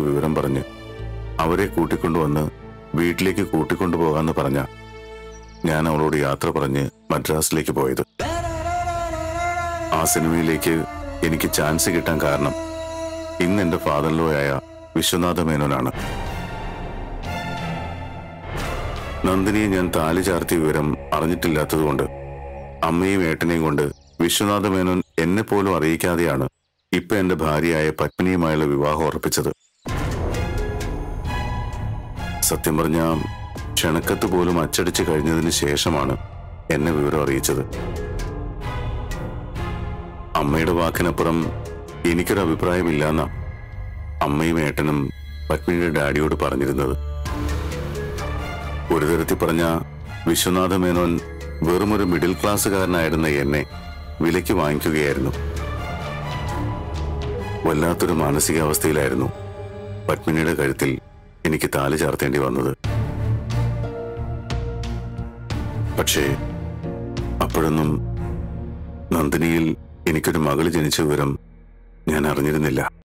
വിവരം പറഞ്ഞ് അവരെ കൂട്ടിക്കൊണ്ടുവന്ന് വീട്ടിലേക്ക് കൂട്ടിക്കൊണ്ടുപോകാന്ന് പറഞ്ഞ ഞാൻ അവളോട് യാത്ര പറഞ്ഞ് മദ്രാസിലേക്ക് പോയത് ആ സിനിമയിലേക്ക് എനിക്ക് ചാൻസ് കിട്ടാൻ കാരണം ഇന്ന് എന്റെ ഫാദറിലോയായ വിശ്വനാഥ മേനോനാണ് നന്ദിനിയെ ഞാൻ താലി ചാർത്തിയ വിവരം അറിഞ്ഞിട്ടില്ലാത്തതുകൊണ്ട് അമ്മയും ഏട്ടനെയും കൊണ്ട് വിശ്വനാഥ മേനോൻ എന്നെ പോലും അറിയിക്കാതെയാണ് ഇപ്പൊ എന്റെ ഭാര്യയായ പത്മിനിയുമായുള്ള വിവാഹം ഉറപ്പിച്ചത് സത്യം പറഞ്ഞ ക്ഷണക്കത്ത് പോലും അച്ചടിച്ച് കഴിഞ്ഞതിന് ശേഷമാണ് എന്നെ വിവരം അറിയിച്ചത് അമ്മയുടെ വാക്കിനപ്പുറം എനിക്കൊരു അഭിപ്രായമില്ലെന്ന അമ്മയും ഏട്ടനും പത്മിനിയുടെ ഡാഡിയോട് പറഞ്ഞിരുന്നത് ഒരു തരത്തിൽ പറഞ്ഞ വിശ്വനാഥ മേനോൻ വെറുമൊരു മിഡിൽ ക്ലാസ്സുകാരനായിരുന്ന എന്നെ വിലയ്ക്ക് വാങ്ങിക്കുകയായിരുന്നു വല്ലാത്തൊരു മാനസികാവസ്ഥയിലായിരുന്നു പത്മിനിയുടെ കഴുത്തിൽ എനിക്ക് താലി ചാർത്തേണ്ടി വന്നത് പക്ഷേ അപ്പോഴൊന്നും നന്ദിനിയിൽ എനിക്കൊരു മകള് ജനിച്ച വിവരം ഞാൻ അറിഞ്ഞിരുന്നില്ല